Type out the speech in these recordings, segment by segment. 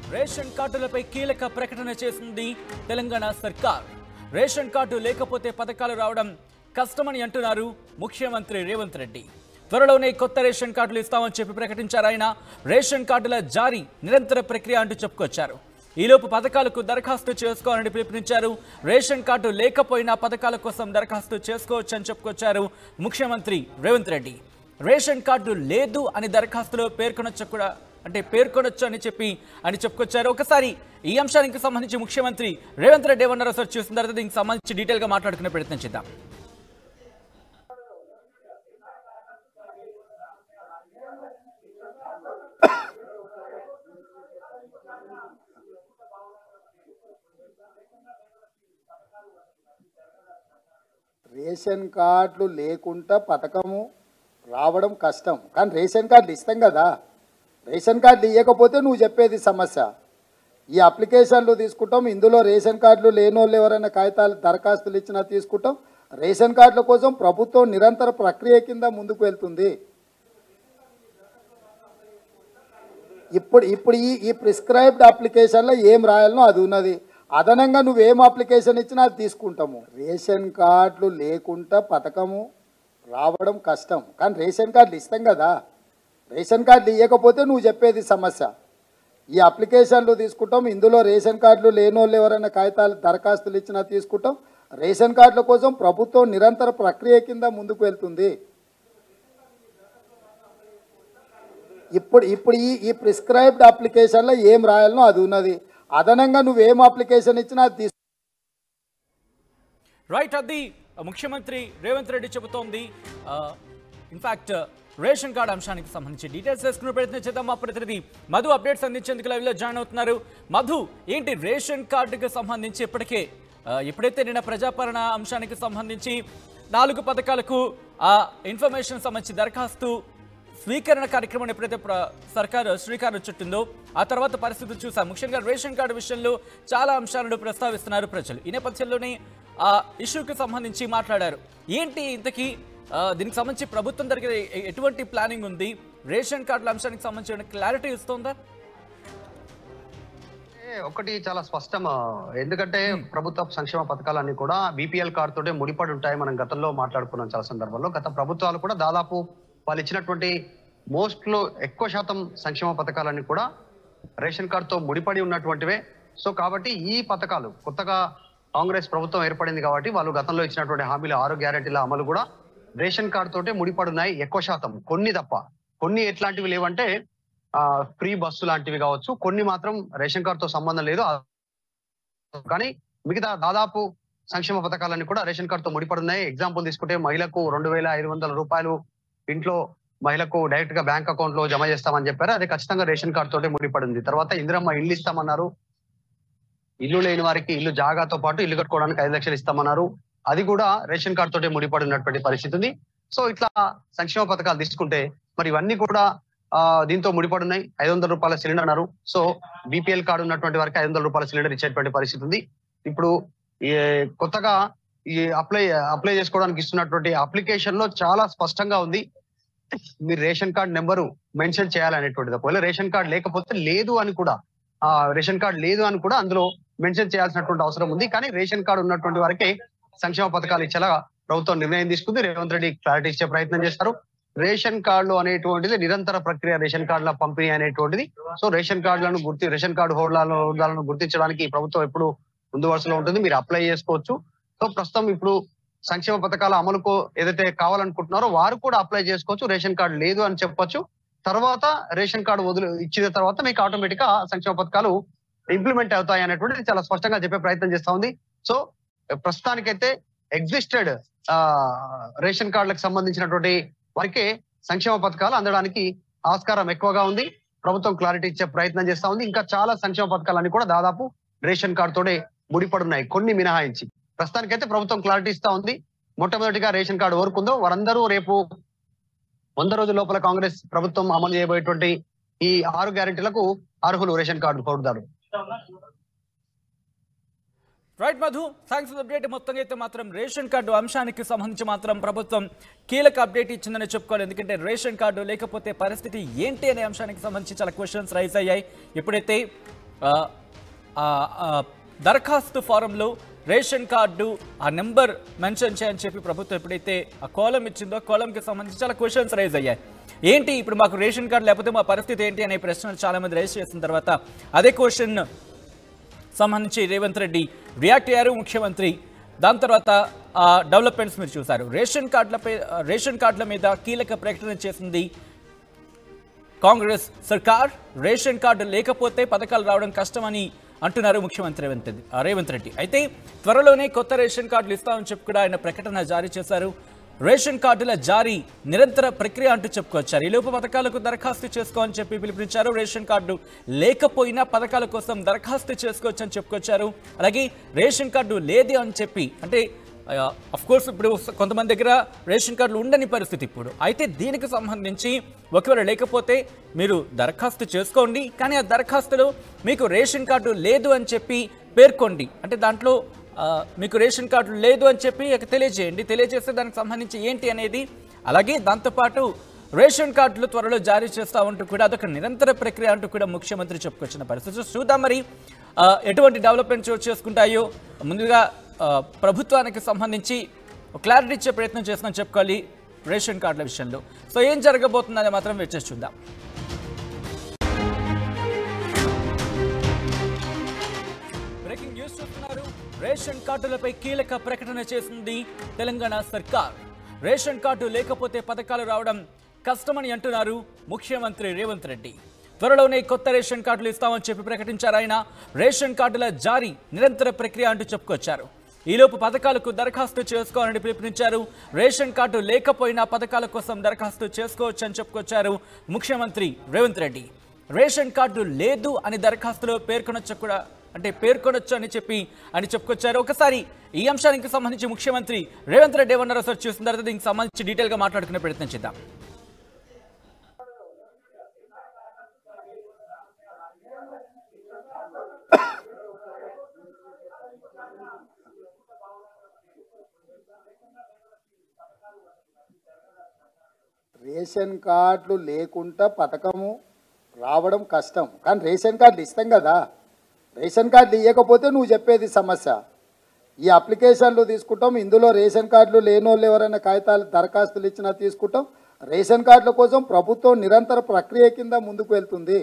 ration కార్డులపై కీలక ప్రకటన చేసింది తెలంగాణ సర్కార్ రేషన్ కార్డు లేకపోతే పథకాలు రావడం కష్టమని అంటున్నారు ముఖ్యమంత్రి రేవంత్ రెడ్డి త్వరలోనే కొత్త రేషన్ కార్డులు ఇస్తామని చెప్పి ప్రకటించారు ఆయన రేషన్ కార్డుల జారీ నిరంతర ప్రక్రియ అంటూ చెప్పుకొచ్చారు ఈలోపు పథకాలకు దరఖాస్తు చేసుకోవాలని పిలుపునిచ్చారు రేషన్ కార్డు లేకపోయినా పథకాల కోసం దరఖాస్తు చేసుకోవచ్చు అని చెప్పుకొచ్చారు ముఖ్యమంత్రి రేవంత్ రెడ్డి రేషన్ కార్డు లేదు అని దరఖాస్తులో పేర్కొనొచ్చు కూడా అంటే పేర్కొనొచ్చు అని చెప్పి అని చెప్పుకొచ్చారు ఒకసారి ఈ అంశానికి సంబంధించి ముఖ్యమంత్రి రేవంత్ రెడ్డి ఏమన్నారో సార్ చూసిన తర్వాత దీనికి సంబంధించి డీటెయిల్గా మాట్లాడుకునే ప్రయత్నం చేద్దాం రేషన్ కార్డులు లేకుండా పథకము రావడం కష్టం కానీ రేషన్ కార్డులు ఇస్తాం కదా రేషన్ కార్డులు ఇవ్వకపోతే నువ్వు చెప్పేది సమస్య ఈ అప్లికేషన్లు తీసుకుంటాం ఇందులో రేషన్ కార్డులు లేని వాళ్ళు ఎవరైనా కాగితాలు దరఖాస్తులు ఇచ్చినా తీసుకుంటాం రేషన్ కార్డుల కోసం ప్రభుత్వం నిరంతర ప్రక్రియ కింద ముందుకు వెళ్తుంది ఇప్పుడు ఇప్పుడు ఈ ఈ ప్రిస్క్రైబ్డ్ అప్లికేషన్లో ఏం రాయాలనో అది ఉన్నది అదనంగా నువ్వేం అప్లికేషన్ ఇచ్చినా అది తీసుకుంటాము రేషన్ కార్డులు లేకుండా పథకము రావడం కష్టం కానీ రేషన్ కార్డులు ఇస్తాం కదా రేషన్ కార్డులు ఇవ్వకపోతే నువ్వు చెప్పేది సమస్య ఈ అప్లికేషన్లు తీసుకుంటాం ఇందులో రేషన్ కార్డులు లేని వాళ్ళు ఎవరైనా కాగితాలు దరఖాస్తులు ఇచ్చినా తీసుకుంటాం రేషన్ కార్డుల కోసం ప్రభుత్వం నిరంతర ప్రక్రియ కింద ముందుకు వెళ్తుంది ఇప్పుడు ఇప్పుడు ఈ ఈ ప్రిస్క్రైబ్డ్ అప్లికేషన్లో ఏం రాయాలనో అది ఉన్నది అదనంగా నువ్వేం అప్లికేషన్ ఇచ్చినా అది తీసు రైట్ అది ముఖ్యమంత్రి రేవంత్ రెడ్డి చెబుతోంది ఇన్ఫాక్ట్ రేషన్ కార్డు అంశానికి సంబంధించి డీటెయిల్స్ తెలుసుకునే ప్రయత్నం చేద్దాం మా ప్రతినిధి మధు అప్డేట్స్ అందించేందుకు లైవ్ లో జాయిన్ అవుతున్నారు మధు ఏంటి రేషన్ కార్డుకి సంబంధించి ఇప్పటికే ఆ, ఎప్పుడైతే నిన్న ప్రజాపాలన అంశానికి సంబంధించి నాలుగు పథకాలకు ఆ ఇన్ఫర్మేషన్ సంబంధించి దరఖాస్తు స్వీకరణ కార్యక్రమం ఎప్పుడైతే ప్ర- సర్కారు శ్రీకారం చుట్టిందో ఆ తర్వాత పరిస్థితులు చూసాం ముఖ్యంగా రేషన్ కార్డు విషయంలో చాలా అంశాలను ప్రస్తావిస్తున్నారు ప్రజలు ఈ నేపథ్యంలోనే ఆ ఇష్యూకి సంబంధించి మాట్లాడారు ఏంటి ఇంతకీ ఆ, దీనికి సంబంధించి ప్రభుత్వం దగ్గర ఎ- ఎటువంటి ప్లానింగ్ ఉంది రేషన్ కార్డుల అంశానికి సంబంధించిన క్లారిటీ ఇస్తుందా ఏ, ఒకటి చాలా స్పష్టం ఆ, ఎందుకంటే ప్రభుత్వ సంక్షేమ పథకాలన్నీ కూడా బీపీఎల్ కార్డు తోటే ముడిపడి ఉంటాయి మనం గతంలో మాట్లాడుకున్నాం చాలా సందర్భాల్లో గత ప్రభుత్వాలు కూడా దాదాపు వాళ్ళు ఇచ్చినటువంటి మోస్ట్ లో ఎక్కువ శాతం సంక్షేమ పథకాలన్నీ కూడా రేషన్ కార్డుతో ముడిపడి ఉన్నటువంటివే సో కాబట్టి ఈ పథకాలు కొత్తగా కాంగ్రెస్ ప్రభుత్వం ఏర్పడింది కాబట్టి వాళ్ళు గతంలో ఇచ్చినటువంటి హామీలు ఆరు గ్యారెంటీల అమలు కూడా రేషన్ కార్డు తోటే ముడిపడి ఉన్నాయి ఎక్కువ శాతం కొన్ని తప్ప కొన్ని ఎట్లాంటివి లేవంటే ఆ ఫ్రీ బస్సు లాంటివి కావచ్చు కొన్ని మాత్రం రేషన్ కార్డుతో సంబంధం లేదు ఆ- కానీ మిగతా దాదాపు సంక్షేమ పథకాలన్నీ కూడా రేషన్ కార్డుతో ముడిపడి ఉన్నాయి ఎగ్జాంపుల్ తీసుకుంటే మహిళకు రెండు వేల ఐదు వందల రూపాయలు ఇంట్లో మహిళకు డైరెక్ట్ గా బ్యాంక్ అకౌంట్ లో జమ చేస్తామని చెప్పారు అది ఖచ్చితంగా రేషన్ కార్డు తోటే ముడిపడి ఉంది తర్వాత ఇందిరమ్మ ఇల్లు ఇస్తామన్నారు ఇల్లు లేని వారికి ఇల్లు జాగాతో పాటు ఇల్లు కట్టుకోవడానికి ఐదు లక్షలు ఇస్తామన్నారు అది కూడా రేషన్ కార్డు తోటే ముడిపడి ఉన్నటువంటి పరిస్థితి ఉంది సో ఇట్లా సంక్షేమ పథకాలు తీసుకుంటే మరి ఇవన్నీ కూడా ఆ దీంతో ముడిపడి ఉన్నాయి ఐదు వందల రూపాయల సిలిండర్ అన్నారు సో బీపీఎల్ కార్డు ఉన్నటువంటి వారికి ఐదు వందల రూపాయల సిలిండర్ ఇచ్చేటువంటి పరిస్థితి ఉంది ఇప్పుడు ఈ కొత్తగా ఈ అప్లై అప్లై చేసుకోవడానికి ఇస్తున్నటువంటి అప్లికేషన్ లో చాలా స్పష్టంగా ఉంది మీరు రేషన్ కార్డ్ నెంబరు మెన్షన్ చేయాలనేటువంటిది ఒకవేళ రేషన్ కార్డ్ లేకపోతే లేదు అని కూడా ఆ రేషన్ కార్డ్ లేదు అని కూడా అందులో మెన్షన్ చేయాల్సినటువంటి అవసరం ఉంది కానీ రేషన్ కార్డు ఉన్నటువంటి వారికి సంక్షేమ పథకాలు ఇచ్చేలా ప్రభుత్వం నిర్ణయం తీసుకుంది రేవంత్ రెడ్డి క్లారిటీ ఇచ్చే ప్రయత్నం చేస్తారు రేషన్ కార్డులు అనేటువంటిది నిరంతర ప్రక్రియ రేషన్ కార్డుల పంపిణీ అనేటువంటిది సో రేషన్ కార్డులను గుర్తి రేషన్ కార్డు హోల్డర్లను హోల్డర్లను గుర్తించడానికి ఈ ప్రభుత్వం ఎప్పుడు ముందు వరుసలో ఉంటుంది మీరు అప్లై చేసుకోవచ్చు సో ప్రస్తుతం ఇప్పుడు సంక్షేమ పథకాల అమలుకు ఏదైతే కావాలనుకుంటున్నారో వారు కూడా అప్లై చేసుకోవచ్చు రేషన్ కార్డు లేదు అని చెప్పొచ్చు తర్వాత రేషన్ కార్డు వదిలి ఇచ్చిన తర్వాత మీకు ఆటోమేటిక్ గా సంక్షేమ పథకాలు ఇంప్లిమెంట్ అవుతాయి అనేటువంటిది చాలా స్పష్టంగా చెప్పే ప్రయత్నం చేస్తా ఉంది సో ప్రస్తుతానికైతే ఎగ్జిస్టెడ్ రేషన్ కార్డులకు సంబంధించినటువంటి వారికే సంక్షేమ పథకాలు అందడానికి ఆస్కారం ఎక్కువగా ఉంది ప్రభుత్వం క్లారిటీ ఇచ్చే ప్రయత్నం చేస్తా ఉంది ఇంకా చాలా సంక్షేమ పథకాలన్నీ కూడా దాదాపు రేషన్ కార్డు తోనే ముడిపడున్నాయి కొన్ని మినహాయించి ప్రస్తుతానికైతే ప్రభుత్వం క్లారిటీ ఇస్తా ఉంది మొట్టమొదటిగా రేషన్ కార్డు ఎవరుకుందో వారందరూ రేపు వంద రోజుల లోపల కాంగ్రెస్ ప్రభుత్వం అమలు చేయబోయేటువంటి ఈ ఆరు గ్యారెంటీలకు అర్హులు రేషన్ కార్డు పొందుతారు right Madhu thanks for update మొత్తంగా అయితే మాత్రం రేషన్ కార్డు అంశానికి సంబంధించి మాత్రం ప్రభుత్వం కీలక అప్డేట్ ఇచ్చిందని చెప్పుకోవాలి ఎందుకంటే రేషన్ కార్డు లేకపోతే పరిస్థితి ఏంటి అనే అంశానికి సంబంధించి చాలా క్వశ్చన్స్ రైజ్ అయ్యాయి ఎప్పుడైతే ఆ, ఆ, ఆ, దరఖాస్తు ఫారంలో రేషన్ కార్డు ఆ నెంబర్ మెన్షన్ చేయని చెప్పి ప్రభుత్వం ఎప్పుడైతే ఆ కోలం ఇచ్చిందో ఆ కోలంకి సంబంధించి చాలా క్వశ్చన్స్ రైజ్ అయ్యాయి ఏంటి ఇప్పుడు మాకు రేషన్ కార్డు లేకపోతే మా పరిస్థితి ఏంటి అనే ప్రశ్నలు చాలా మంది రైజ్ చేసిన తర్వాత అదే క్వశ్చన్ సంబంధించి రేవంత్ రెడ్డి రియాక్ట్ అయ్యారు ముఖ్యమంత్రి దాని తర్వాత ఆ డెవలప్మెంట్స్ మీరు చూశారు రేషన్ కార్డులపై ఆ, రేషన్ కార్డుల మీద కీలక ప్రకటన చేసింది కాంగ్రెస్ సర్కార్ రేషన్ కార్డు లేకపోతే పథకాలు రావడం కష్టమని అంటున్నారు ముఖ్యమంత్రి రేవంత్ రెడ్డి ఆ, రేవంత్ రెడ్డి అయితే త్వరలోనే కొత్త రేషన్ కార్డులు ఇస్తామని చెప్పి కూడా ఆయన ప్రకటన జారీ చేశారు రేషన్ కార్డుల జారీ నిరంతర ప్రక్రియ అంటూ చెప్పుకొచ్చారు ఈ లోపు పథకాలకు దరఖాస్తు చేసుకోమని చెప్పి పిలుపునిచ్చారు రేషన్ కార్డు లేకపోయినా పథకాల కోసం దరఖాస్తు చేసుకోవచ్చని చెప్పుకొచ్చారు అలాగే రేషన్ కార్డు లేదు అని చెప్పి అంటే అఫ్ కోర్స్ ఇప్పుడు కొంతమంది దగ్గర రేషన్ కార్డులు ఉండని పరిస్థితి ఇప్పుడు అయితే దీనికి సంబంధించి ఒకవేళ లేకపోతే మీరు దరఖాస్తు చేసుకోండి కానీ ఆ దరఖాస్తులో మీకు రేషన్ కార్డు లేదు అని చెప్పి పేర్కోండి అంటే దాంట్లో ఆ, మీకు రేషన్ కార్డు లేదు అని చెప్పి ఇక తెలియజేయండి తెలియజేస్తే దానికి సంబంధించి ఏంటి అనేది అలాగే దాంతోపాటు రేషన్ కార్డులు త్వరలో జారీ చేస్తా ఉంటూ కూడా అదొక నిరంతర ప్రక్రియ అంటూ కూడా ముఖ్యమంత్రి చెప్పుకొచ్చిన పరిస్థితి సో చూద్దాం మరి ఆ, ఎటువంటి డెవలప్మెంట్ చోటు చేసుకుంటాయో ముందుగా ఆ, ప్రభుత్వానికి సంబంధించి ఒక క్లారిటీ ఇచ్చే ప్రయత్నం చేస్తున్నాం చెప్పుకోవాలి రేషన్ కార్డుల విషయంలో సో ఏం జరగబోతుందని మాత్రం వెయిట్ చేసి చూద్దాం బ్రేకింగ్ న్యూస్ చూస్తున్నారు రేషన్ కార్డులపై కీలక ప్రకటన చేసింది తెలంగాణ సర్కార్ రేషన్ కార్డు లేకపోతే పథకాలు రావడం కష్టమని అంటున్నారు ముఖ్యమంత్రి రేవంత్ రెడ్డి త్వరలోనే కొత్త రేషన్ కార్డులు ఇస్తామని చెప్పి ప్రకటించారు ఆయన రేషన్ కార్డుల జారీ నిరంతర ప్రక్రియ అంటూ చెప్పుకొచ్చారు ఈలోపు పథకాలకు దరఖాస్తు చేసుకోవాలని పిలుపునిచ్చారు రేషన్ కార్డు లేకపోయినా పథకాల కోసం దరఖాస్తు చేసుకోవచ్చు అని చెప్పుకొచ్చారు ముఖ్యమంత్రి రేవంత్ రెడ్డి రేషన్ కార్డు లేదు అని దరఖాస్తులో పేర్కొనొచ్చు కూడా అంటే పేర్కొనొచ్చు అని చెప్పి అని చెప్పుకొచ్చారు ఒకసారి ఈ అంశానికి సంబంధించి ముఖ్యమంత్రి రేవంత్ రెడ్డి ఏమన్నారో సార్ చూసిన తర్వాత దీనికి సంబంధించి డీటెయిల్గా మాట్లాడుకునే ప్రయత్నం చేద్దాం రేషన్ కార్డులు లేకుండా పథకము రావడం కష్టం కానీ రేషన్ కార్డులు ఇస్తాం కదా రేషన్ కార్డులు ఇవ్వకపోతే నువ్వు చెప్పేది సమస్య ఈ అప్లికేషన్లు తీసుకుంటాం ఇందులో రేషన్ కార్డులు లేని వాళ్ళు ఎవరైనా కాగితాలు దరఖాస్తులు ఇచ్చినా తీసుకుంటాం రేషన్ కార్డుల కోసం ప్రభుత్వం నిరంతర ప్రక్రియ కింద ముందుకు వెళ్తుంది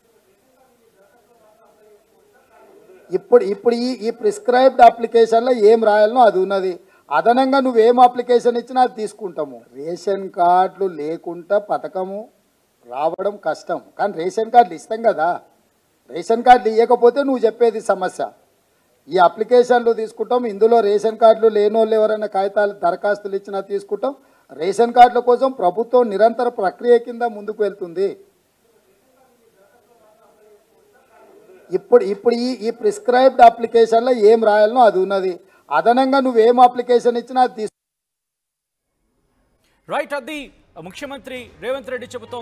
ఇప్పుడు ఇప్పుడు ఈ ఈ ప్రిస్క్రైబ్డ్ అప్లికేషన్లో ఏం రాయాలనో అది ఉన్నది అదనంగా నువ్వేం అప్లికేషన్ ఇచ్చినా అది తీసుకుంటాము రేషన్ కార్డులు లేకుండా పథకము రావడం కష్టం కానీ రేషన్ కార్డులు ఇస్తాం కదా రేషన్ కార్డులు ఇవ్వకపోతే నువ్వు చెప్పేది సమస్య ఈ అప్లికేషన్లు తీసుకుంటాం ఇందులో రేషన్ కార్డులు లేని వాళ్ళు ఎవరైనా కాగితాలు దరఖాస్తులు ఇచ్చినా తీసుకుంటాం రేషన్ కార్డుల కోసం ప్రభుత్వం నిరంతర ప్రక్రియ కింద ముందుకు వెళ్తుంది ఇప్పుడు ఇప్పుడు ఈ ఈ ప్రిస్క్రైబ్డ్ అప్లికేషన్లో ఏం రాయాలనో అది ఉన్నది అదనంగా నువ్వేం అప్లికేషన్ ఇచ్చినా అది తీసు రైట్ అది ముఖ్యమంత్రి రేవంత్ రెడ్డి చెబుతోంది